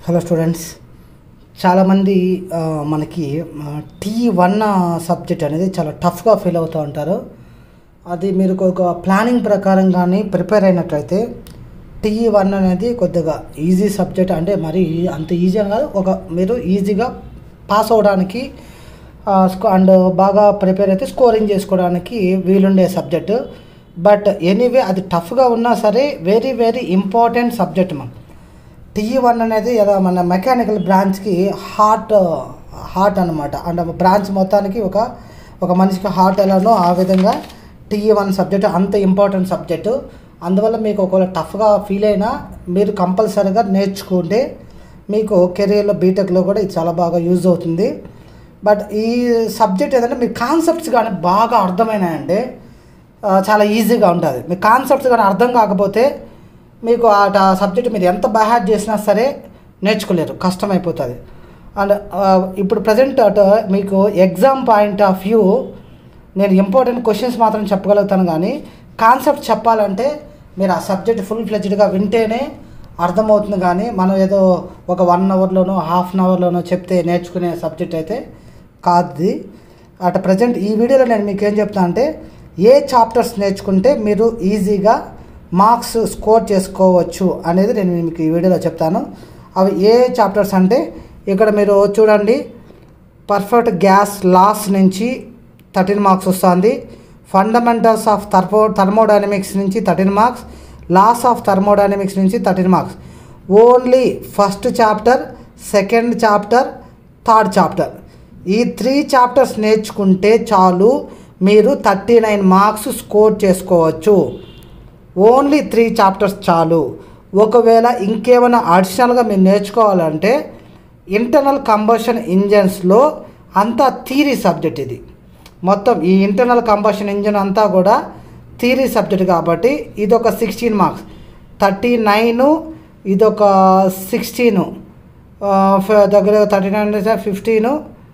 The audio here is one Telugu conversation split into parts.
హలో స్టూడెంట్స్ చాలామంది ఆ, మనకి టీ వన్ సబ్జెక్ట్ అనేది చాలా టఫ్గా ఫీల్ అవుతూ ఉంటారు అది మీరు ఒక ప్లానింగ్ ప్రకారం కానీ ప్రిపేర్ అయినట్లయితే టీ వన్ అనేది కొద్దిగా ఈజీ సబ్జెక్ట్ అంటే మరి అంత ఈజీ అని కాదు ఒక మీరు ఈజీగా పాస్ అవ్వడానికి అండ్ బాగా ప్రిపేర్ అయితే స్కోరింగ్ చేసుకోవడానికి వీలుండే సబ్జెక్టు బట్ ఎనీవే అది టఫ్గా ఉన్నా సరే వెరీ వెరీ ఇంపార్టెంట్ సబ్జెక్ట్ మనం టీ వన్ అనేది ఏదో మన మెకానికల్ బ్రాంచ్కి హార్ట్ హార్ట్ అనమాట అంటే బ్రాంచ్ మొత్తానికి ఒక ఒక మనిషికి హార్ట్ ఎలానో ఆ విధంగా టీ వన్ సబ్జెక్ట్ అంత ఇంపార్టెంట్ సబ్జెక్టు అందువల్ల మీకు ఒకవేళ టఫ్గా ఫీల్ అయినా మీరు కంపల్సరీగా నేర్చుకుంటే మీకు కెరీర్లో బీటెక్లో కూడా ఇది చాలా బాగా యూజ్ అవుతుంది బట్ ఈ సబ్జెక్ట్ ఏంటంటే మీ కాన్సెప్ట్స్ కానీ బాగా అర్థమైనాయంటే ఆ, చాలా ఈజీగా ఉంటుంది మీ కాన్సెప్ట్స్ కానీ అర్థం కాకపోతే మీకు ఆ సబ్జెక్ట్ మీరు ఎంత బైహార్ట్ చేసినా సరే నేర్చుకోలేరు కష్టమైపోతుంది అండ్ ఇప్పుడు ప్రజెంట్ అటు మీకు ఎగ్జామ్ పాయింట్ ఆఫ్ వ్యూ నేను ఇంపార్టెంట్ క్వశ్చన్స్ మాత్రం చెప్పగలుగుతాను కానీ కాన్సెప్ట్ చెప్పాలంటే మీరు ఆ సబ్జెక్ట్ ఫుల్ ఫ్లెజ్డ్గా వింటేనే అర్థమవుతుంది కానీ మనం ఏదో ఒక వన్ అవర్లోనో హాఫ్ అన్ అవర్లోనో చెప్తే నేర్చుకునే సబ్జెక్ట్ అయితే కాదు ఇది. అటు ప్రజెంట్ ఈ వీడియోలో నేను మీకు ఏం చెప్తాను అంటే ఏ చాప్టర్స్ నేర్చుకుంటే మీరు ఈజీగా మార్క్స్ స్కోర్ చేసుకోవచ్చు అనేది నేను మీకు ఈ వీడియోలో చెప్తాను అవి ఏ చాప్టర్స్ అంటే ఇక్కడ మీరు చూడండి పర్ఫెక్ట్ గ్యాస్ లాస్ నుంచి థర్టీన్ మార్క్స్ వస్తుంది ఫండమెంటల్స్ ఆఫ్ థర్మో థర్మోడైనమిక్స్ నుంచి thirteen marks laws of thermodynamics నుంచి thirteen marks only first chapter second chapter third chapter ఈ త్రీ చాప్టర్స్ నేర్చుకుంటే చాలు మీరు థర్టీ నైన్ మార్క్స్ స్కోర్ చేసుకోవచ్చు ఓన్లీ త్రీ చాప్టర్స్ చాలు ఒకవేళ ఇంకేమైనా అడిషనల్గా మీరు నేర్చుకోవాలంటే ఇంటర్నల్ కంబషన్ ఇంజన్స్లో అంతా థీరీ సబ్జెక్ట్ ఇది మొత్తం ఈ ఇంటర్నల్ కంబషన్ ఇంజన్ అంతా కూడా థీరీ సబ్జెక్ట్ కాబట్టి ఇదొక సిక్స్టీన్ మార్క్స్ థర్టీ నైన్ ఇదొక సిక్స్టీను దగ్గర థర్టీ నైన్ ఫిఫ్టీను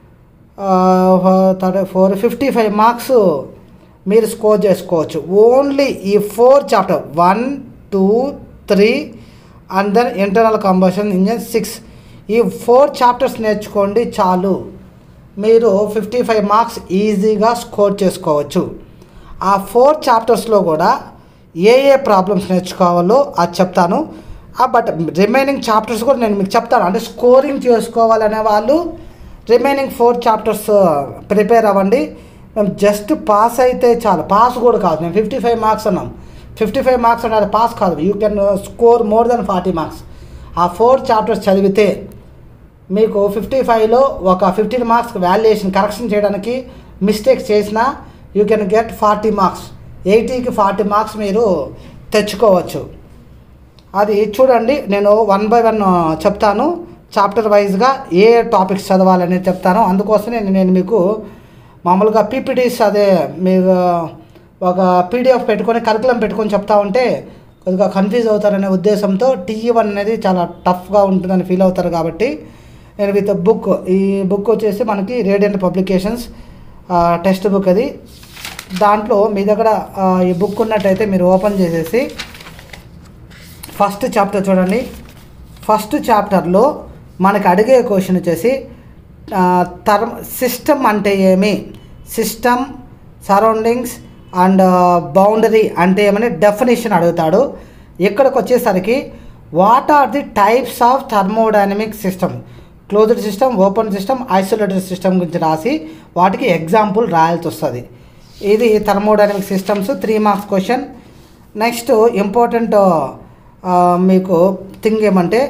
thirty four fifty five marks మీరు స్కోర్ చేసుకోవచ్చు ఓన్లీ ఈ four chapter one two three and then internal combustion engine six ఈ ఫోర్ చాప్టర్స్ నేర్చుకోండి చాలు మీరు ఫిఫ్టీ ఫైవ్ మార్క్స్ ఈజీగా స్కోర్ చేసుకోవచ్చు ఆ ఫోర్ చాప్టర్స్లో కూడా ఏ ఏ ప్రాబ్లమ్స్ నేర్చుకోవాలో అది చెప్తాను బట్ రిమైనింగ్ చాప్టర్స్ కూడా నేను మీకు చెప్తాను అంటే స్కోరింగ్ చేసుకోవాలనే వాళ్ళు రిమైనింగ్ ఫోర్ చాప్టర్స్ ప్రిపేర్ అవ్వండి మేము జస్ట్ పాస్ అయితే చాలు పాస్ కూడా కాదు మేము ఫిఫ్టీ ఫైవ్ మార్క్స్ అన్నాం ఫిఫ్టీ ఫైవ్ మార్క్స్ అంటే అది పాస్ కాదు you can score more then forty marks ఆ ఫోర్ చాప్టర్స్ చదివితే మీకు ఫిఫ్టీ ఫైవ్లో ఒక ఫిఫ్టీన్ మార్క్స్ వాల్యుయేషన్ కరెక్షన్ చేయడానికి మిస్టేక్స్ చేసినా you can get forty marks ఎయిటీకి ఫార్టీ మార్క్స్ మీరు తెచ్చుకోవచ్చు అది చూడండి నేను వన్ బై వన్ చెప్తాను చాప్టర్ వైజ్గా ఏ టాపిక్స్ చదవాలనేది చెప్తాను అందుకోసమే నేను మీకు మామూలుగా పీపీటీస్ అదే మీకు ఒక పీడిఎఫ్ పెట్టుకొని కరికులం పెట్టుకొని చెప్తా ఉంటే కొద్దిగా కన్ఫ్యూజ్ అవుతారనే ఉద్దేశంతో టీఈ వన్ అనేది చాలా టఫ్గా ఉంటుందని ఫీల్ అవుతారు కాబట్టి నేను విత్ బుక్ ఈ బుక్ వచ్చేసి మనకి రేడియంట్ పబ్లికేషన్స్ టెక్స్ట్ బుక్ అది దాంట్లో మీ దగ్గర ఆ, ఈ బుక్ ఉన్నట్టయితే మీరు ఓపెన్ చేసేసి ఫస్ట్ చాప్టర్ చూడండి ఫస్ట్ చాప్టర్లో మనకి అడిగే క్వశ్చన్ వచ్చేసి థర్మ్ సిస్టమ్ అంటే ఏమి సిస్టమ్ సరౌండింగ్స్ అండ్ బౌండరీ అంటే ఏమని డెఫినేషన్ అడుగుతాడు ఇక్కడికి వచ్చేసరికి what are the types of thermodynamic system closed system open system isolated system గురించి రాసి వాటికి ఎగ్జాంపుల్ రాయాల్సి వస్తుంది ఇది thermodynamic systems three marks question next important మీకు థింగ్ ఏమంటే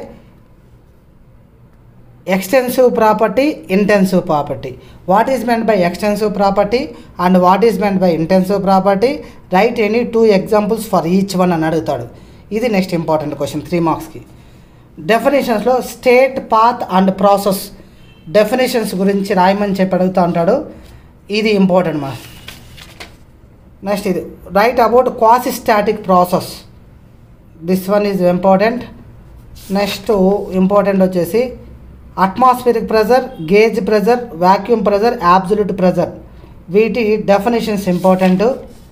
extensive property intensive property what is meant by extensive property and what is meant by intensive property right any two examples for each one అని అడుగుతాడు ఇది నెక్స్ట్ ఇంపార్టెంట్ క్వశ్చన్ త్రీ మార్క్స్కి డెఫినేషన్స్లో state path and process definitions గురించి రాయమని చెప్పి అడుగుతూ ఉంటాడు ఇది ఇంపార్టెంట్ మా నెక్స్ట్ ఇది right about quasi static process this one is important next important వచ్చేసి atmospheric pressure gauge pressure vacuum pressure absolute pressure వీటి డెఫినేషన్స్ ఇంపార్టెంట్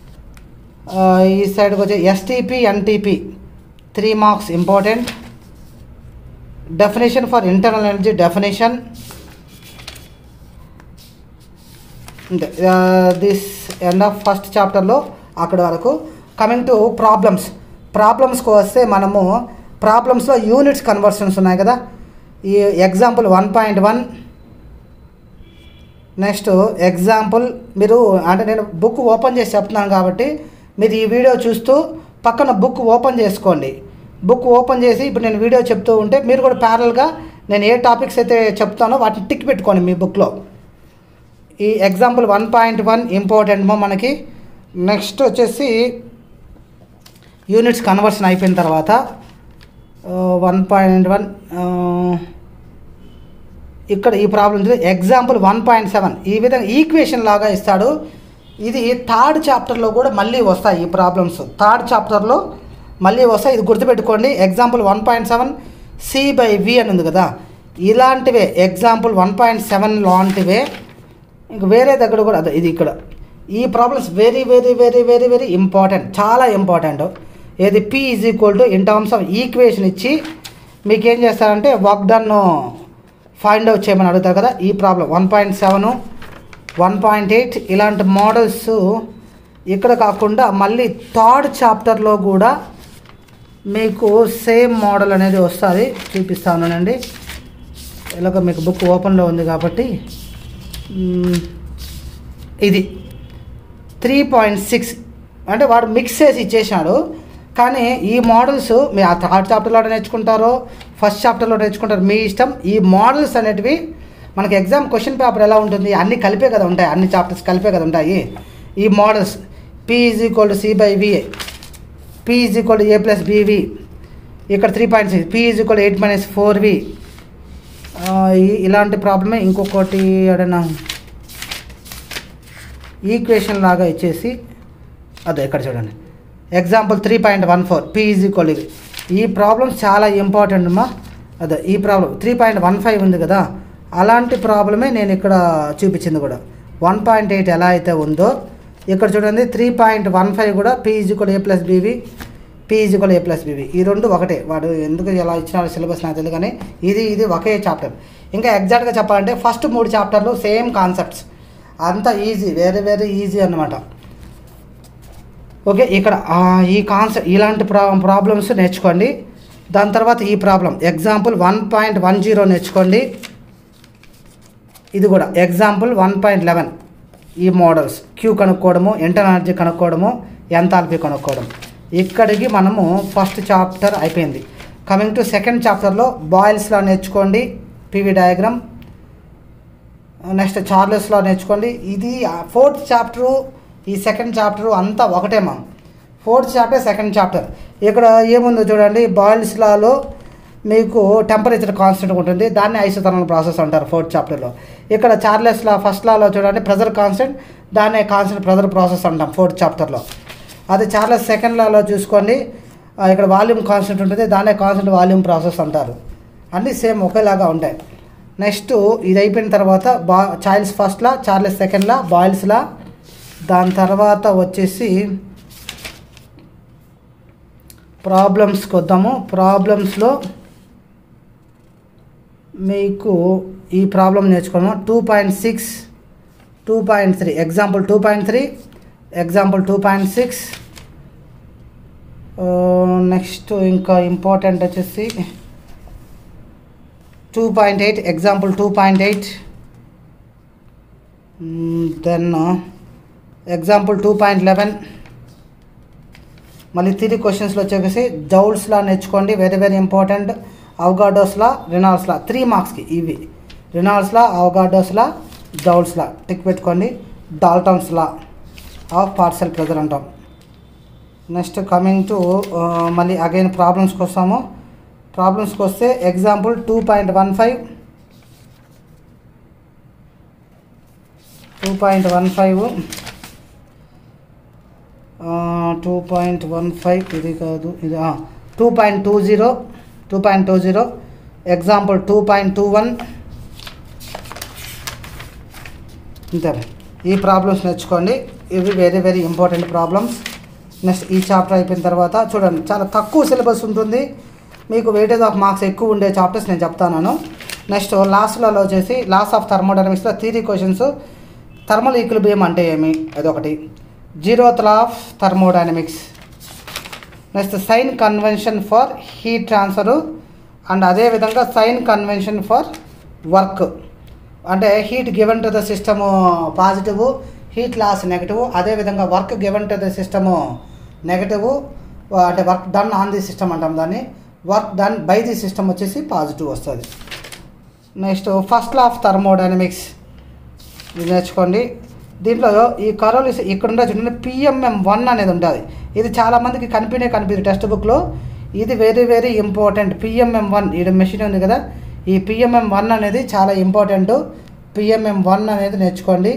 ఈ సైడ్కి వచ్చి STP NTP three marks important definition for internal energy definition this end of first చాప్టర్లో అక్కడ వరకు కమింగ్ టు ప్రాబ్లమ్స్ ప్రాబ్లమ్స్కి వస్తే మనము ప్రాబ్లమ్స్లో యూనిట్స్ కన్వర్షన్స్ ఉన్నాయి కదా ఈ example one point one next example మీరు అంటే నేను బుక్ ఓపెన్ చేసి చెప్తున్నాను కాబట్టి మీరు ఈ వీడియో చూస్తూ పక్కన బుక్ ఓపెన్ చేసుకోండి బుక్ ఓపెన్ చేసి ఇప్పుడు నేను వీడియో చెప్తూ ఉంటే మీరు కూడా ప్యారల్గా నేను ఏ టాపిక్స్ అయితే చెప్తానో వాటిని టిక్ పెట్టుకోండి మీ బుక్లో ఈ example one point one important మనకి నెక్స్ట్ వచ్చేసి యూనిట్స్ కన్వర్షన్ అయిపోయిన తర్వాత వన్ పాయింట్ వన్ ఇక్కడ ఈ problem example one point seven ఈ విధంగా ఈక్వేషన్ లాగా ఇస్తాడు ఇది థర్డ్ చాప్టర్లో కూడా మళ్ళీ వస్తాయి ఈ ప్రాబ్లమ్స్ థర్డ్ చాప్టర్లో మళ్ళీ వస్తాయి ఇది గుర్తుపెట్టుకోండి example one point seven C by V అని ఉంది కదా ఇలాంటివే ఎగ్జాంపుల్ వన్ పాయింట్ సెవెన్ లాంటివే ఇంక వేరే దగ్గర కూడా అదే ఇది ఇక్కడ ఈ problems very very very very very important చాలా ఇంపార్టెంట్ ఏది P is equal to in terms of equation ఇచ్చి మీకు ఏం చేస్తారంటే వర్క్ డన్ ఫైండ్ అవుట్ చేయమని అడుగుతారు కదా ఈ problem one point seven one point eight ఇలాంటి మోడల్స్ ఇక్కడ కాకుండా మళ్ళీ థర్డ్ చాప్టర్లో కూడా మీకు సేమ్ మోడల్ అనేది వస్తుంది చూపిస్తానండి ఇలాగ మీకు బుక్ ఓపెన్లో ఉంది కాబట్టి మ్మ్, ఇది త్రీ పాయింట్ సిక్స్ అంటే వాడు మిక్స్ చేసి ఇచ్చేసినాడు కానీ ఈ మోడల్స్ మీరు ఆ థర్డ్ చాప్టర్లో నేర్చుకుంటారో ఫస్ట్ చాప్టర్లో నేర్చుకుంటారో మీ ఇష్టం ఈ మోడల్స్ అనేటివి మనకి ఎగ్జామ్ క్వశ్చన్ పేపర్ ఎలా ఉంటుంది అన్నీ కలిపే కదా ఉంటాయి అన్ని చాప్టర్స్ కలిపే కదా ఉంటాయి ఈ models P is equal to C by V A P is equal to A plus B V ఇక్కడ three point six P is equal eight minus four V ఇలాంటి ప్రాబ్లమే ఇంకొకటి ఏడన్నా ఈక్వేషన్ లాగా ఇచ్చేసి అదే ఇక్కడ చూడండి example three point one four P is equal ఇది ఈ ప్రాబ్లమ్స్ చాలా ఇంపార్టెంట్ అమ్మా అదే ఈ problem three point one five ఉంది కదా అలాంటి ప్రాబ్లమే నేను ఇక్కడ చూపించింది కూడా వన్ పాయింట్ ఎయిట్ ఎలా అయితే ఉందో ఇక్కడ చూడండి త్రీ పాయింట్ వన్ ఫైవ్ కూడా P is equal A plus BV P is equal A plus B V ఈ రెండు ఒకటే వాడు ఎందుకు ఎలా ఇచ్చినాడు సిలబస్ నాకు తెలియదు కానీ ఇది ఇది ఒకే చాప్టర్ ఇంకా ఎగ్జాక్ట్గా చెప్పాలంటే ఫస్ట్ మూడు చాప్టర్లు సేమ్ కాన్సెప్ట్స్ అంత ఈజీ వెరీ వెరీ ఈజీ అన్నమాట ఓకే ఇక్కడ ఆ, ఈ కాన్సెప్ట్ ఇలాంటి ప్రా ప్రాబ్లమ్స్ నేర్చుకోండి దాని తర్వాత ఈ problem example one point one zero నేర్చుకోండి ఇది కూడా ఎగ్జాంపుల్ వన్ పాయింట్ లెవెన్ ఈ మోడల్స్ క్యూ కనుక్కోవడము ఇంటర్నల్ ఎనర్జీ కనుక్కోవడము ఎంతాల్పీ కనుక్కోవడం ఇక్కడికి మనము ఫస్ట్ చాప్టర్ అయిపోయింది కమింగ్ టు సెకండ్ చాప్టర్లో బాయిల్స్లో నేర్చుకోండి పీవీ డయాగ్రామ్ నెక్స్ట్ చార్లెస్లో నేర్చుకోండి ఇది ఫోర్త్ చాప్టరు ఈ సెకండ్ చాప్టరు అంతా ఒకటే మా ఫోర్త్ చాప్టర్ సెకండ్ చాప్టర్ ఇక్కడ ఏముందో చూడండి బాయిల్స్ లాలో మీకు టెంపరేచర్ కాన్స్టెంట్ ఉంటుంది దాన్ని ఐసోథర్మల్ ప్రాసెస్ అంటారు ఫోర్త్ చాప్టర్లో ఇక్కడ చార్లెస్ లా ఫస్ట్ లాలో చూడండి ప్రెజర్ కాన్స్టెంట్ దాన్నే కాన్స్టెంట్ ప్రెజర్ ప్రాసెస్ అంటాం ఫోర్త్ చాప్టర్లో అదే చార్లెస్ సెకండ్ లాలో చూసుకోండి ఆ, ఇక్కడ వాల్యూమ్ కాన్స్టెంట్ ఉంటుంది దాన్నే కాన్స్టెంట్ వాల్యూమ్ ప్రాసెస్ అంటారు అన్నీ సేమ్ ఒకేలాగా ఉంటాయి నెక్స్ట్ ఇది అయిపోయిన తర్వాత బా చైల్డ్స్ ఫస్ట్లా చార్లెస్ సెకండ్లా బాయిల్స్లా దాని తర్వాత వచ్చేసి ప్రాబ్లమ్స్కి వద్దాము ప్రాబ్లమ్స్లో మీకు ఈ ప్రాబ్లం నేర్చుకోవడము two point six two point three example two point three example two point six next ఇంకా ఇంపార్టెంట్ వచ్చేసి two point eight example two point eight then example two point eleven మళ్ళీ త్రీ క్వశ్చన్స్లో వచ్చేసి జౌల్స్లా నేర్చుకోండి very very important Avogadro's law Regnault's law three మార్క్స్కి ఇవి రినాల్స్లా అవగాడోస్లా జౌల్స్లా టిక్ పెట్టుకోండి డాల్టన్స్లా ఆఫ్ పార్సల్ ప్రెజర్ అంటాం నెక్స్ట్ కమింగ్ టు మళ్ళీ అగైన్ ప్రాబ్లమ్స్కి వస్తాము ప్రాబ్లమ్స్కి వస్తే example two point one five two point one five two point one five ఇది కాదు ఇది two point two zero two point two zero example two point two one ఇంతే ఈ ప్రాబ్లమ్స్ నేర్చుకోండి ఇవి very very important problems next ఈ చాప్టర్ అయిపోయిన తర్వాత చూడండి చాలా తక్కువ సిలబస్ ఉంటుంది మీకు వెయిటేజ్ ఆఫ్ మార్క్స్ ఎక్కువ ఉండే చాప్టర్స్ నేను చెప్తాను నెక్స్ట్ లాస్ట్లలో వచ్చేసి లాస్ ఆఫ్ థర్మోడైనమిక్స్లో థీరీ క్వశ్చన్స్ థర్మల్ ఈక్విలిబ్రియం అంటే ఏమి అదొకటి zeroth law of thermodynamics next sign convention for heat transfer and అదేవిధంగా సైన్ కన్వెన్షన్ ఫర్ వర్క్ అంటే heat given to the system positive heat loss negative అదేవిధంగా work given to the system negative అంటే work done on the system అంటాం దాన్ని work done by the system వచ్చేసి పాజిటివ్ వస్తుంది next first law of thermodynamics ఇది నేర్చుకోండి దీంట్లో ఈ కరోలు ఇక్కడ ఉండే చూడండి పిఎంఎం వన్ అనేది ఉంటుంది ఇది చాలామందికి కనిపినే కనిపిస్తుంది టెక్స్ట్ బుక్లో ఇది very very important PMM one ఈ మెషిన్ ఉంది కదా ఈ పిఎంఎం వన్ అనేది చాలా ఇంపార్టెంట్ పిఎంఎం వన్ అనేది నేర్చుకోండి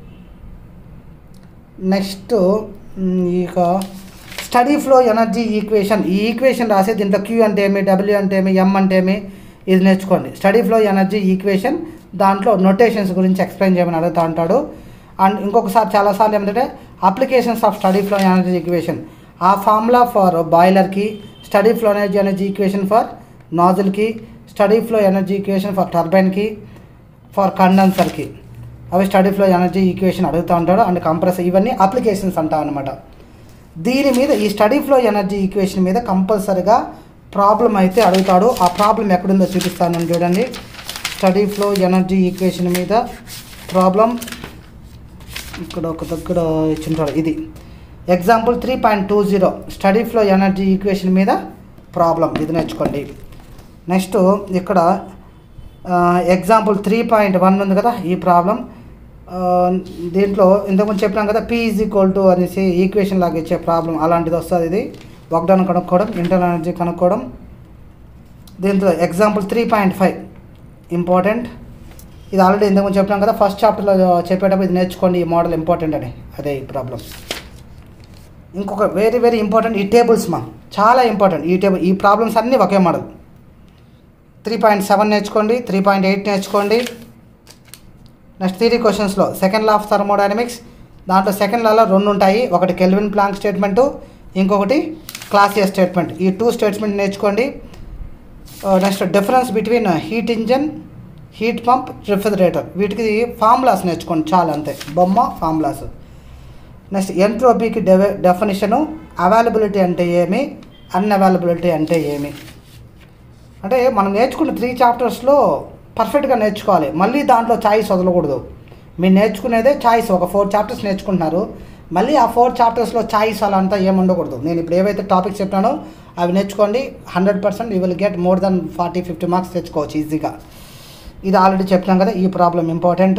నెక్స్ట్ మ్, ఇక స్టడీ ఫ్లో ఎనర్జీ ఈక్వేషన్ ఈ ఈక్వేషన్ రాసి దీంట్లో క్యూ అంటే ఏమి డబ్ల్యూ అంటే ఏమి ఎం అంటే ఏమి ఇది నేర్చుకోండి స్టడీ ఫ్లో ఎనర్జీ ఈక్వేషన్ దాంట్లో నొటేషన్స్ గురించి ఎక్స్ప్లెయిన్ చేయమని అడుగుతూ ఉంటాడు అండ్ ఇంకొకసారి చాలాసార్లు ఏమిటంటే applications of steady flow energy equation ఆ ఫార్ములా ఫర్ బాయిలర్కి steady flow energy energy equation for నాజిల్కి steady flow energy equation for టర్బైన్కి ఫర్ కండెన్సర్కి అవి స్టడీ ఫ్లో ఎనర్జీ ఈక్వేషన్ అడుగుతూ ఉంటాడు అండ్ కంప్రెస్ ఇవన్నీ అప్లికేషన్స్ అంటాం అనమాట దీని మీద ఈ స్టడీ ఫ్లో ఎనర్జీ ఈక్వేషన్ మీద కంపల్సరిగా ప్రాబ్లం అయితే అడుగుతాడు ఆ ప్రాబ్లం ఎక్కడుందో చూపిస్తాను నేను చూడండి స్టడీ ఫ్లో ఎనర్జీ ఈక్వేషన్ మీద ప్రాబ్లం ఇక్కడ ఒక దగ్గర ఇచ్చింటాడు ఇది example three point two zero steady flow energy equation మీద ప్రాబ్లం ఇది నేర్చుకోండి నెక్స్ట్ ఇక్కడ ఎగ్జాంపుల్ త్రీ పాయింట్ వన్ ఉంది కదా ఈ ప్రాబ్లం దీంట్లో ఇంతకుముందు చెప్పినాం కదా పీ ఈజ్ ఈక్వల్ టు అనేసి ఈక్వేషన్ లాగా ఇచ్చే ప్రాబ్లం అలాంటిది వస్తుంది ఇది ఒకదాన్ని కనుక్కోవడం ఇంటర్నల్ ఎనర్జీ కనుక్కోవడం దీంట్లో example three point five important ఇది ఆల్రెడీ ఇంతకుముందు చెప్పినాం కదా ఫస్ట్ చాప్టర్లో చెప్పేటప్పుడు ఇది నేర్చుకోండి ఈ మోడల్ ఇంపార్టెంట్ అని అదే ఈ ప్రాబ్లం ఇంకొక వెరీ వెరీ ఇంపార్టెంట్ ఈ టేబుల్స్ మా చాలా ఇంపార్టెంట్ ఈ టేబుల్ ఈ ప్రాబ్లమ్స్ అన్నీ ఒకే మోడల్ త్రీ పాయింట్ సెవెన్ నేర్చుకోండి త్రీ పాయింట్ ఎయిట్ నేర్చుకోండి నెక్స్ట్ థియరీ క్వశ్చన్స్లో సెకండ్ లా ఆఫ్ థర్మోడైనమిక్స్ దాంట్లో సెకండ్ లాలో రెండు ఉంటాయి ఒకటి కెల్విన్ ప్లాంక్ స్టేట్మెంటు ఇంకొకటి క్లాసియస్ స్టేట్మెంట్ ఈ టూ స్టేట్మెంట్ నేర్చుకోండి next difference between heat engine heat pump refrigerator వీటికి ఫార్ములాస్ నేర్చుకోండి చాలా అంతే బొమ్మ ఫార్ములాస్ నెక్స్ట్ ఎంట్రోపీకి డెవ డెఫినిషను అవైలబిలిటీ అంటే ఏమి అన్అవైలబిలిటీ అంటే ఏమి అంటే మనం నేర్చుకున్న త్రీ చాప్టర్స్లో పర్ఫెక్ట్గా నేర్చుకోవాలి మళ్ళీ దాంట్లో ఛాయిస్ వదలకూడదు మీరు నేర్చుకునేదే ఛాయిస్ ఒక ఫోర్ చాప్టర్స్ నేర్చుకుంటున్నారు మళ్ళీ ఆ ఫోర్ చాప్టర్స్లో ఛాయిస్ అలా అంతా ఏమి ఉండకూడదు నేను ఇప్పుడు ఏవైతే టాపిక్స్ చెప్పినానో అవి నేర్చుకోండి hundred percent you will get more then forty fifty marks తెచ్చుకోవచ్చు ఈజీగా ఇది ఆల్రెడీ చెప్పినాం కదా ఈ ప్రాబ్లం ఇంపార్టెంట్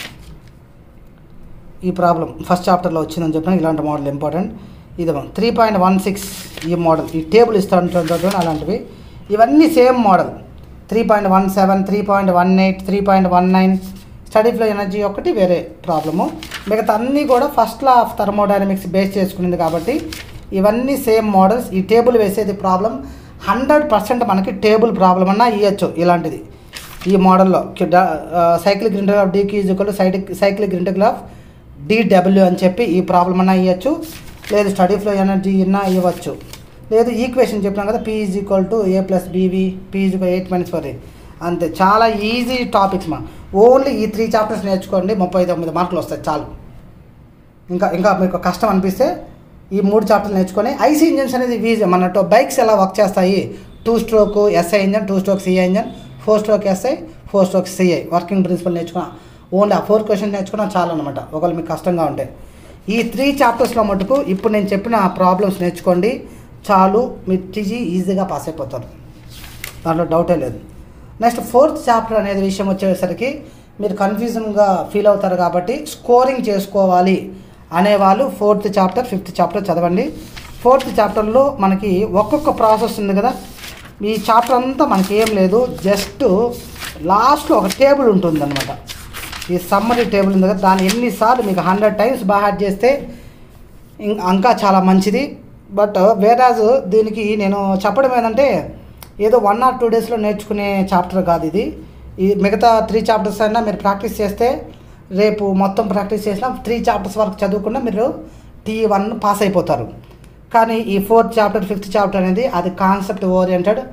ఈ ప్రాబ్లం ఫస్ట్ చాప్టర్లో వచ్చిందని చెప్పిన ఇలాంటి మోడల్ ఇంపార్టెంట్ ఇది త్రీ పాయింట్ వన్ సిక్స్ ఈ మోడల్ ఈ టేబుల్ ఇస్తుంటారు అలాంటివి ఇవన్నీ same model three point one seven three point one eight three point one nine steady flow energy ఒకటి వేరే ప్రాబ్లము మిగతా అన్నీ కూడా first law of thermodynamics base చేసుకునింది కాబట్టి ఇవన్నీ సేమ్ మోడల్స్ ఈ టేబుల్ వేసేది ప్రాబ్లం హండ్రెడ్ పర్సెంట్ మనకి టేబుల్ ప్రాబ్లం అన్నా ఇవ్వచ్చు ఇలాంటిది ఈ మోడల్లో సైక్లిక్ ఇంటర్ ఆఫ్ డీకి ఈజ్వల్ సైటిక్ సైక్లిక్ ఇంటర్ ఆఫ్ డిడబ్ల్యూ అని చెప్పి ఈ ప్రాబ్లం అన్నా ఇవ్వచ్చు లేదు స్టడీ ఫ్లో ఎనర్జీ అన్నా ఇవ్వచ్చు లేదు ఈక్వేషన్ చెప్పినాం కదా P is equal to A plus BV P is eight minus four అంతే చాలా ఈజీ టాపిక్స్ మా ఓన్లీ ఈ త్రీ చాప్టర్స్ నేర్చుకోండి ముప్పై తొమ్మిది మార్కులు వస్తాయి చాలు ఇంకా ఇంకా మీకు కష్టం అనిపిస్తే ఈ మూడు చాప్టర్లు నేర్చుకొని ఐసీ ఇంజన్స్ అనేది ఈజీ మన బైక్స్ ఎలా వర్క్ చేస్తాయి two stroke SI engine two stroke CI engine four stroke SI four stroke CI working principle నేర్చుకున్నా ఓన్లీ ఆ ఫోర్ క్వశ్చన్స్ నేర్చుకున్నా చాలు అనమాట ఒకవేళ మీకు కష్టంగా ఉంటే ఈ త్రీ చాప్టర్స్లో మటుకు ఇప్పుడు నేను చెప్పిన ప్రాబ్లమ్స్ నేర్చుకోండి చాలు మీరు టీజీ ఈజీగా పాస్ అయిపోతారు దాంట్లో డౌటే లేదు నెక్స్ట్ ఫోర్త్ చాప్టర్ అనేది విషయం వచ్చేసరికి మీరు కన్ఫ్యూజన్గా ఫీల్ అవుతారు కాబట్టి స్కోరింగ్ చేసుకోవాలి అనేవాళ్ళు ఫోర్త్ చాప్టర్ ఫిఫ్త్ చాప్టర్ చదవండి ఫోర్త్ చాప్టర్లో మనకి ఒక్కొక్క ప్రాసెస్ ఉంది కదా ఈ చాప్టర్ అంతా మనకి ఏం లేదు జస్ట్ లాస్ట్లో ఒక టేబుల్ ఉంటుందన్నమాట ఈ సమ్మరీ టేబుల్ ఉంది కదా దాన్ని ఎన్నిసార్లు మీకు హండ్రెడ్ టైమ్స్ బాగా చేస్తే ఇం- ఇంకా చాలా మంచిది బట్ వేరాజ్ దీనికి నేను చెప్పడం ఏంటంటే ఏదో వన్ ఆర్ టూ డేస్లో నేర్చుకునే చాప్టర్ కాదు ఇది ఈ మిగతా త్రీ చాప్టర్స్ అయినా మీరు ప్రాక్టీస్ చేస్తే రేపు మొత్తం ప్రాక్టీస్ చేసినా త్రీ చాప్టర్స్ వరకు చదువుకున్నా మీరు టీ వన్ పాస్ అయిపోతారు కానీ ఈ ఫోర్త్ చాప్టర్ ఫిఫ్త్ చాప్టర్ అనేది అది కాన్సెప్ట్ ఓరియంటెడ్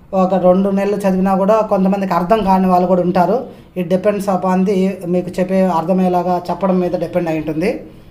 ఒక రెండు నెలలు చదివినా కూడా కొంతమందికి అర్థం కాని వాళ్ళు కూడా ఉంటారు ఇట్ డిపెండ్స్ అపాన్ ది మీకు చెప్పే అర్థమయ్యేలాగా చెప్పడం మీద డిపెండ్ అయి ఉంటుంది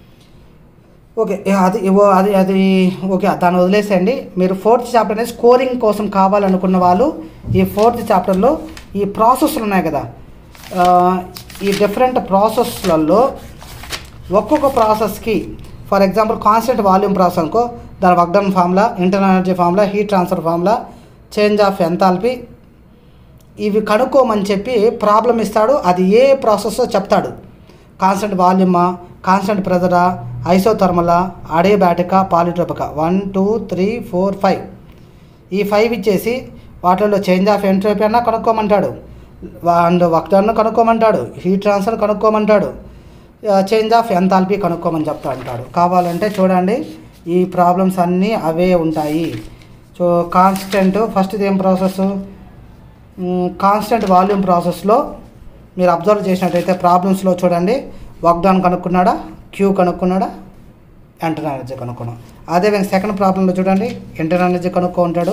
ఓకే ఏ, అది ఇవో అది అది ఓకే దాన్ని వదిలేసేయండి మీరు ఫోర్త్ చాప్టర్ అనేది స్కోరింగ్ కోసం కావాలనుకున్న వాళ్ళు ఈ ఫోర్త్ చాప్టర్లో ఈ ప్రాసెస్లు ఉన్నాయి కదా ఆ, ఈ డిఫరెంట్ ప్రాసెస్లలో ఒక్కొక్క ప్రాసెస్కి for example constant volume process అనుకో దాని work done formula internal energy formula heat transfer formula change of enthalpy ఇవి కనుక్కోమని చెప్పి ప్రాబ్లం ఇస్తాడు అది ఏ ప్రాసెస్ చెప్తాడు కాన్స్టెంట్ వాల్యూమా కాన్స్టెంట్ ప్రెజరా ఐసోథర్మలా అడేబాటికా పాలిట్రోపికా one two three four five ఈ ఫైవ్ ఇచ్చేసి వాటిలో చేంజ్ ఆఫ్ ఎంట్రోపీ అన్న కనుక్కోమంటాడు అండ్ వక్టర్ను కనుక్కోమంటాడు హీట్ ట్రాన్స్ఫర్ కనుక్కోమంటాడు చేంజ్ ఆఫ్ ఎంతాల్పీ కనుక్కోమని చెప్తా అంటాడు కావాలంటే చూడండి ఈ ప్రాబ్లమ్స్ అన్నీ అవే ఉంటాయి సో కాన్స్టెంట్ ఫస్ట్ ఏం ప్రాసెస్ కాన్స్టెంట్ వాల్యూమ్ ప్రాసెస్లో మీరు అబ్జర్వ్ చేసినట్టయితే ప్రాబ్లమ్స్లో చూడండి వర్క్ డౌన్ కనుక్కున్నాడా క్యూ కనుక్కున్నాడా ఇంటర్నల్ ఎనర్జీ కనుక్కున్నాం అదేవిధంగా సెకండ్ ప్రాబ్లంలో చూడండి ఇంటర్నల్ ఎనర్జీ కనుక్కో ఉంటాడు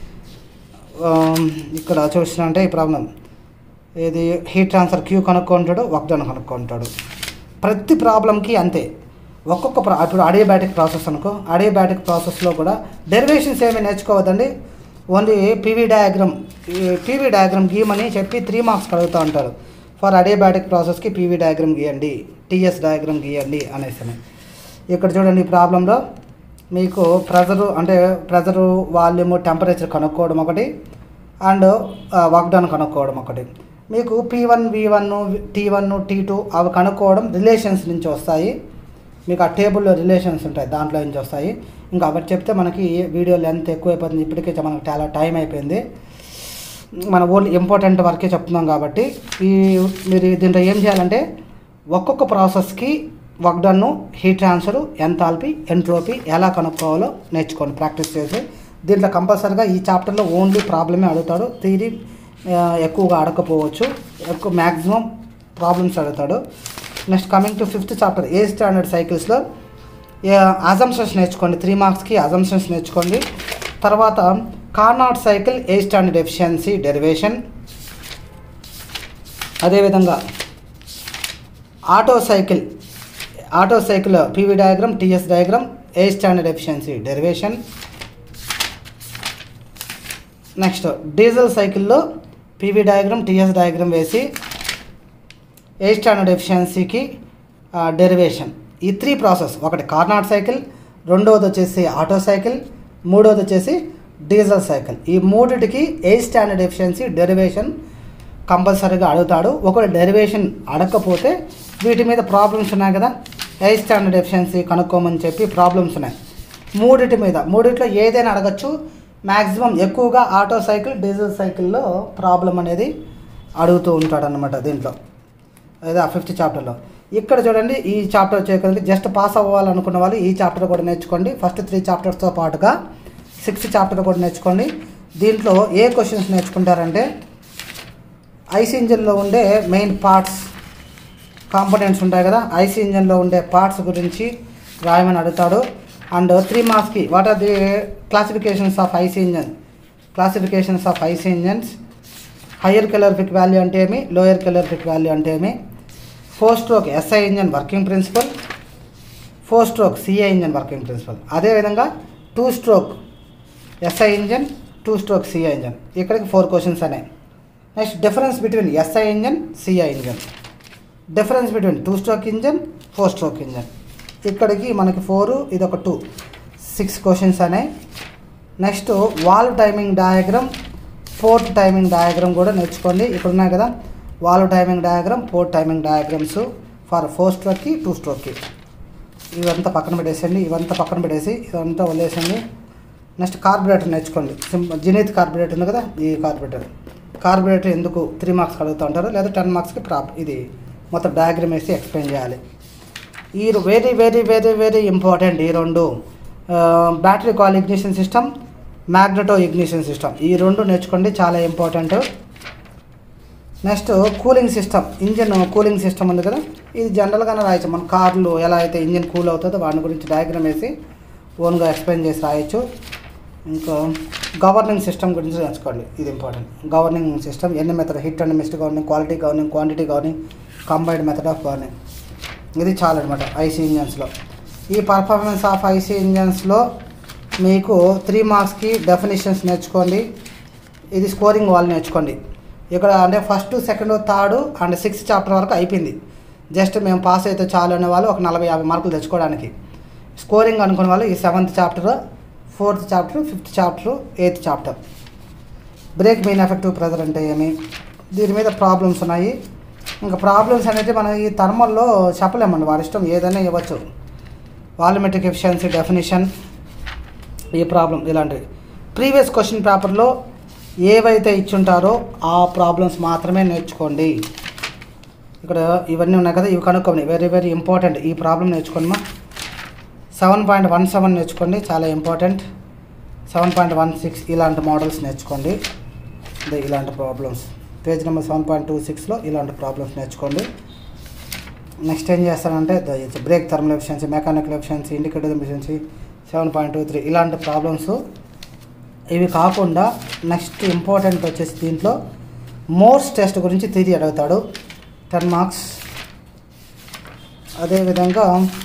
ఆమ్, ఇక్కడ చూసినంటే ఈ ప్రాబ్లం ఇది హీట్ ట్రాన్స్ఫర్ క్యూ కనుక్కో ఉంటాడు వర్క్ డౌన్ కనుక్కో ఉంటాడు ప్రతి ప్రాబ్లంకి అంతే ఒక్కొక్క ప్రా ఇప్పుడు అడియబాటిక్ ప్రాసెస్ అనుకో అడియబాటిక్ ప్రాసెస్లో కూడా డెరివేషన్స్ ఏమీ నేర్చుకోవద్దండి only PV diagram PV diagram గీయమని చెప్పి త్రీ మార్క్స్ కలుగుతూ ఉంటారు ఫర్ అడియబాటిక్ ప్రాసెస్కి పీవీ డయాగ్రామ్ గీయండి టీఎస్ డయాగ్రామ్ గీయండి అనేసి ఇక్కడ చూడండి ఈ ప్రాబ్లంలో మీకు ప్రెజరు అంటే ప్రెజరు వాల్యూమ్ టెంపరేచర్ కనుక్కోవడం ఒకటి అండ్ వర్క్ డన్ కనుక్కోవడం ఒకటి మీకు P one V one T one T two అవి కనుక్కోవడం రిలేషన్స్ నుంచి వస్తాయి మీకు ఆ టేబుల్లో రిలేషన్స్ ఉంటాయి దాంట్లో నుంచి వస్తాయి ఇంకా ఒకటి చెప్తే మనకి వీడియో లెంత్ ఎక్కువైపోతుంది ఇప్పటికే మనకు చాలా టైం అయిపోయింది మన ఓన్లీ ఇంపార్టెంట్ వర్కే చెప్తున్నాం కాబట్టి ఈ మీరు దీంట్లో ఏం చేయాలంటే ఒక్కొక్క ప్రాసెస్కి వర్క్ డన్ను హీట్ ట్రాన్స్ఫర్ ఎంతాల్పీ ఎంట్రోపీ ఎలా కనుక్కోవాలో నేర్చుకోండి ప్రాక్టీస్ చేసి దీంట్లో కంపల్సరీగా ఈ చాప్టర్లో ఓన్లీ ప్రాబ్లమే అడుగుతాడు థియరీ ఎక్కువగా అడగకపోవచ్చు ఎక్కువ మ్యాక్సిమం ప్రాబ్లమ్స్ అడుగుతాడు next coming to fifth chapter air standard సైకిల్స్లో అజంప్షన్స్ నేర్చుకోండి త్రీ మార్క్స్కి అజంప్షన్స్ నేర్చుకోండి తర్వాత Carnot cycle air standard efficiency derivation అదేవిధంగా Otto cycle Otto cycle PV diagram TS diagram air standard efficiency derivation next diesel సైకిల్లో పీవీ డయాగ్రామ్ టీఎస్ డయాగ్రామ్ వేసి ఏ స్టాండర్డ్ ఎఫిషియన్సీకి డెరివేషన్ ఈ త్రీ ప్రాసెస్ ఒకటి కార్నాట్ సైకిల్ రెండవది వచ్చేసి ఆటో సైకిల్ మూడవది వచ్చేసి డీజిల్ సైకిల్ ఈ మూడిటికి ఏ స్టాండర్డ్ ఎఫిషియన్సీ డెరివేషన్ కంపల్సరీగా అడుగుతాడు ఒకవేళ డెరివేషన్ అడగకపోతే వీటి మీద ప్రాబ్లమ్స్ ఉన్నాయి కదా ఏ స్టాండర్డ్ ఎఫిషియన్సీ కనుక్కోమని చెప్పి ప్రాబ్లమ్స్ ఉన్నాయి మూడిటి మీద మూడిట్లో ఏదైనా అడగచ్చు మ్యాక్సిమం ఎక్కువగా ఆటో సైకిల్ డీజిల్ సైకిల్లో ప్రాబ్లం అనేది అడుగుతూ ఉంటాడు అనమాట దీంట్లో అదే ఆ ఫిఫ్త్ చాప్టర్లో ఇక్కడ చూడండి ఈ చాప్టర్ వచ్చేసరికి జస్ట్ పాస్ అవ్వాలనుకున్న వాళ్ళు ఈ చాప్టర్ కూడా నేర్చుకోండి ఫస్ట్ త్రీ చాప్టర్స్తో పాటుగా సిక్స్త్ చాప్టర్ కూడా నేర్చుకోండి దీంట్లో ఏ క్వశ్చన్స్ నేర్చుకుంటారంటే ఐసీ ఇంజన్లో ఉండే మెయిన్ పార్ట్స్ కాంపోనెంట్స్ ఉంటాయి కదా ఐసీ ఇంజన్లో ఉండే పార్ట్స్ గురించి రాయమని అడుగుతాడు అండ్ త్రీ మార్క్స్కి what are the classifications of IC engine classifications of IC engines higher calorific value అంటే ఏమి లోయర్ కెలరిఫిక్ వాల్యూ అంటే ఏమి four stroke SI engine working principle four stroke CI engine working principle అదేవిధంగా two stroke SI engine two stroke CI engine ఇక్కడికి ఫోర్ క్వశ్చన్స్ అనేవి next difference between SI engine CI engine difference between two stroke engine four stroke engine ఇక్కడికి మనకి ఫోర్ ఇది ఒక టూ సిక్స్ క్వశ్చన్స్ అనేవి next valve timing diagram port timing diagram కూడా నేర్చుకోండి ఇక్కడ ఉన్నాయి కదా valve timing diagram port timing diagrams for four స్ట్రోక్కి టూ స్ట్రోక్కి ఇవంతా పక్కన పెట్టేసండి ఇవంతా పక్కన పెట్టేసి ఇదంతా వదిలేసండి నెక్స్ట్ కార్బొరేటర్ నేర్చుకోండి సింపుల్ జినీత్ కార్బొరేటర్ ఉంది కదా ఈ కార్బొరేటర్ కార్బొరేటర్ ఎందుకు త్రీ మార్క్స్ అడుగుతూ ఉంటారు లేదా టెన్ మార్క్స్కి ప్రాప్ ఇది మొత్తం డయాగ్రామ్ వేసి ఎక్స్ప్లెయిన్ చేయాలి ఈ very very very very important ఈ రెండు battery coil ignition system magneto ignition system ఈ రెండు నేర్చుకోండి చాలా important next cooling system engine cooling system ఉంది కదా ఇది జనరల్గానే రాయొచ్చు మన కార్లు ఎలా అయితే ఇంజిన్ కూల్ అవుతుందో వాటి గురించి డయాగ్రామ్ వేసి ఓన్గా ఎక్స్ప్లెయిన్ చేసి రాయొచ్చు ఇంకా గవర్నింగ్ సిస్టమ్ గురించి నేర్చుకోండి ఇది ఇంపార్టెంట్ గవర్నింగ్ సిస్టమ్ ఎన్ని method hit and miss governing quality governing quantity governing combined method of governing ఇది చాలా అనమాట ఐసీ ఇంజన్స్లో ఈ పర్ఫార్మెన్స్ ఆఫ్ ఐసీ ఇంజన్స్లో మీకు త్రీ మార్క్స్కి డెఫినేషన్స్ నేర్చుకోండి ఇది స్కోరింగ్ వాళ్ళు నేర్చుకోండి ఇక్కడ అంటే first second third and sixth chapter వరకు అయిపోయింది జస్ట్ మేము పాస్ అయితే చాలు అనే వాళ్ళు ఒక నలభై యాభై మార్కులు తెచ్చుకోవడానికి స్కోరింగ్ అనుకునే వాళ్ళు ఈ seventh chapter fourth chapter fifth chapter eighth chapter brake mean effective pressure అంటే ఏమి దీని మీద ప్రాబ్లమ్స్ ఉన్నాయి ఇంకా ప్రాబ్లమ్స్ అనేది మనం ఈ థర్మల్లో చెప్పలేమండి వారి ఇష్టం ఏదైనా ఇవ్వచ్చు వాల్యూమెట్రిక్ ఎఫిషియన్సీ డెఫినేషన్ ఈ ప్రాబ్లం ఇలాంటివి ప్రీవియస్ క్వశ్చన్ పేపర్లో ఏవైతే ఇచ్చుంటారో ఆ ప్రాబ్లమ్స్ మాత్రమే నేర్చుకోండి ఇక్కడ ఇవన్నీ ఉన్నాయి కదా ఇవి కనుక్కోండి వెరీ వెరీ ఇంపార్టెంట్ ఈ ప్రాబ్లం నేర్చుకోండి సెవెన్ పాయింట్ వన్ సెవెన్ నేర్చుకోండి చాలా important seven point one six ఇలాంటి మోడల్స్ నేర్చుకోండి ఇదే ఇలాంటి problems page number seven point two సిక్స్లో ఇలాంటి ప్రాబ్లమ్స్ నేర్చుకోండి నెక్స్ట్ ఏం చేస్తానంటే brake thermal efficiency mechanical efficiency indicator efficiency seven point two three ఇలాంటి ప్రాబ్లమ్స్ ఇవి కాకుండా నెక్స్ట్ ఇంపార్టెంట్ వచ్చేసి దీంట్లో మోర్స్ టెస్ట్ గురించి తిరిగి అడుగుతాడు టెన్ మార్క్స్ అదేవిధంగా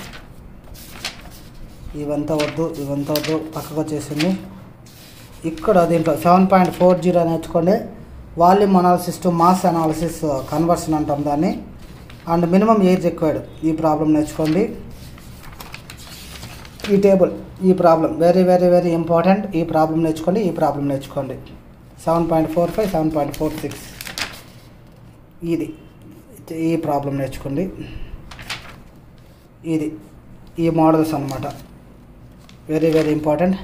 ఇవంతా వద్దు ఇవంతా వద్దు పక్కకు వచ్చేసింది ఇక్కడ దీంట్లో సెవెన్ పాయింట్ ఫోర్ జీరో నేర్చుకోండి volume analysis to mass analysis conversion అంటాం దాన్ని అండ్ మినిమం ఎయిర్ రిక్వైర్డ్ ఈ ప్రాబ్లం నేర్చుకోండి ఈ టేబుల్ ఈ problem very very very important ఈ ప్రాబ్లం నేర్చుకోండి ఈ ప్రాబ్లం నేర్చుకోండి seven point four five seven point four six ఇది ఈ ప్రాబ్లం నేర్చుకోండి ఇది ఈ మోడల్స్ అనమాట వెరీ వెరీ ఇంపార్టెంట్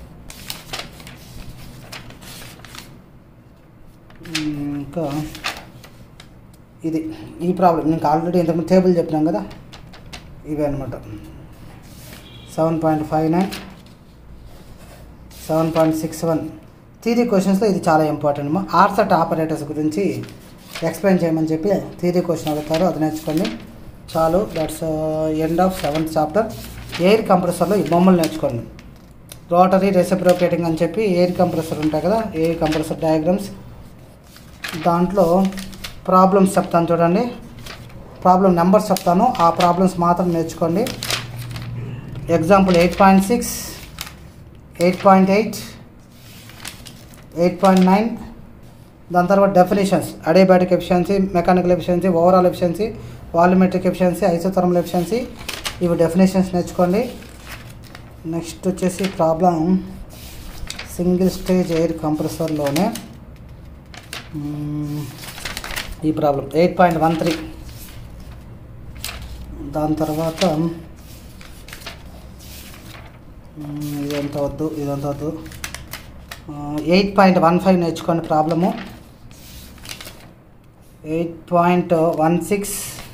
ఇంకా ఇది ఈ ప్రాబ్లం నీకు ఆల్రెడీ ఇంతకుముందు టేబుల్ చెప్పినాం కదా ఇవే అనమాట seven point five nine seven point six one theory క్వశ్చన్స్లో ఇది చాలా ఇంపార్టెంట్ మా ఆర్సెట్ ఆపరేటర్స్ గురించి ఎక్స్ప్లెయిన్ చేయమని చెప్పి థీరీ క్వశ్చన్ అడుగుతారు అది నేర్చుకోండి చాలు that's end of seventh chapter air కంప్రెసర్లో ఈ బొమ్మలు నేర్చుకోండి రోటరీ రెసిప్రోకేటింగ్ అని చెప్పి ఎయిర్ కంప్రెసర్ ఉంటాయి కదా ఎయిర్ కంప్రెసర్ డయాగ్రామ్స్ దాంట్లో ప్రాబ్లమ్స్ చెప్తాను చూడండి ప్రాబ్లం నెంబర్స్ చెప్తాను ఆ ప్రాబ్లమ్స్ మాత్రం నేర్చుకోండి example eight point six eight point eight eight point nine దాని తర్వాత definitions adiabatic efficiency mechanical efficiency overall efficiency volumetric efficiency isothermal efficiency ఇవి డెఫినేషన్స్ నేర్చుకోండి నెక్స్ట్ వచ్చేసి ప్రాబ్లం సింగిల్ స్టేజ్ ఎయిర్ కంప్రెసర్లోనే మ్మ్, ఈ problem eight point one three దాని తర్వాత మ్మ్, ఇదంతా వద్దు ఇదంతా వద్దు ఎయిట్ పాయింట్ వన్ ఫైవ్ నేర్చుకోండి problem eight point one six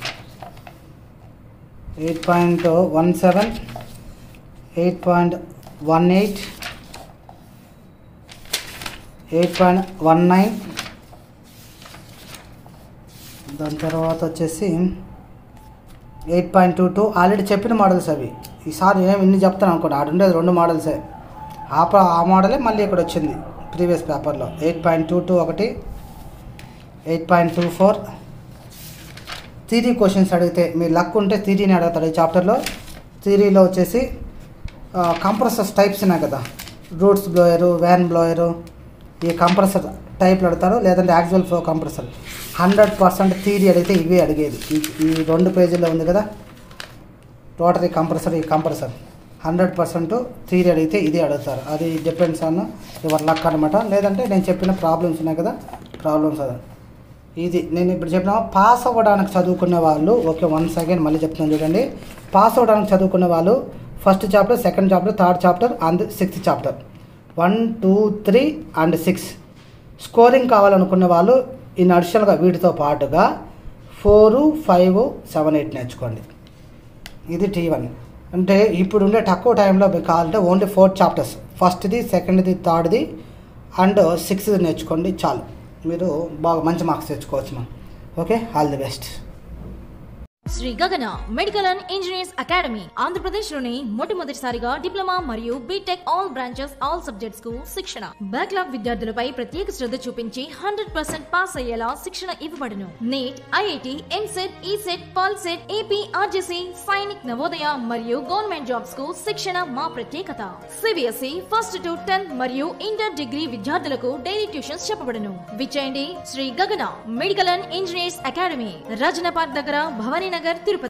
eight point one seven eight point one eight eight point one nine దాని తర్వాత వచ్చేసి eight point two two already చెప్పిన మోడల్స్ అవి ఈసారి ఏమి ఇన్ని చెప్తాను అనుకోండి ఆడ ఉండేది రెండు మోడల్సే ఆ ప్ర- ఆ మోడలే మళ్ళీ ఇక్కడ వచ్చింది ప్రీవియస్ పేపర్లో ఎయిట్ పాయింట్ టూ టూ ఒకటి eight point two four theory questions అడిగితే మీ లక్ ఉంటే థీరీని అడుగుతాడు ఈ చాప్టర్లో థీరీలో వచ్చేసి కంప్రెసర్స్ టైప్స్ ఉన్నాయి కదా రూట్స్ బ్లోయరు వ్యాన్ బ్లోయరు ఈ కంప్రెసర్ టైప్లు అడుగుతారు లేదంటే axial flow compressor hundred percent theory అడిగితే ఇవే అడిగేది ఈ ఈ రెండు పేజీల్లో ఉంది కదా రోటరీ కంప్రెసర్ ఈ కంప్రెసర్ హండ్రెడ్ పర్సెంట్ థీరీ అడిగితే ఇదే అడుగుతారు అది డిపెండ్స్ ఆన్ యువర్ లక్ అనమాట లేదంటే నేను చెప్పిన ప్రాబ్లమ్స్ ఉన్నాయి కదా ప్రాబ్లమ్స్ అదే ఇది నేను ఇప్పుడు చెప్పిన పాస్ అవ్వడానికి చదువుకునే వాళ్ళు ఓకే వన్స్ అగైన్ మళ్ళీ చెప్తున్నాను చూడండి పాస్ అవ్వడానికి చదువుకునే వాళ్ళు first chapter second chapter third chapter and sixth chapter one two three and six scoring కావాలనుకునే వాళ్ళు ఈ అడిషనల్గా వీటితో పాటుగా ఫోరు ఫైవ్ సెవెన్ ఎయిట్ నేర్చుకోండి ఇది టీ వన్ అంటే ఇప్పుడు ఉండే తక్కువ టైంలో మీకు కావాలంటే ఓన్లీ ఫోర్త్ చాప్టర్స్ ఫస్ట్ది సెకండ్ది థర్డ్ది అండ్ సిక్స్త్ది నేర్చుకోండి చాలు మీరు బాగా మంచి మార్క్స్ తెచ్చుకోవచ్చు మనం okay all the best Shri Gagana medical and engineers academy Andhra Pradesh లోని మొట్టమొదటిసారిగా డిప్లొమా మరియు BTech all branches all subjects కు శిక్షణ బ్యాక్లాగ్ విద్యార్థులపై ప్రత్యేక శ్రద్ధ చూపించి హండ్రెడ్ పర్సెంట్ పాస్ అయ్యేలా శిక్షణ ఇవ్వబడును NEET IIT EAMCET ECET POLYCET AP RJC Sainik Navodaya మరియు గవర్నమెంట్ జాబ్స్ కు శిక్షణ మా ప్రత్యేకత సిబిఎస్ఈ ఫస్ట్ టు టెన్త్ మరియు ఇంటర్ డిగ్రీ విద్యార్థులకు డైలీ ట్యూషన్స్ చెప్పబడును విచేయండి Shri Gagana medical and engineers academy Rajana park దగ్గర భవానీ నగర్ తిరుపతి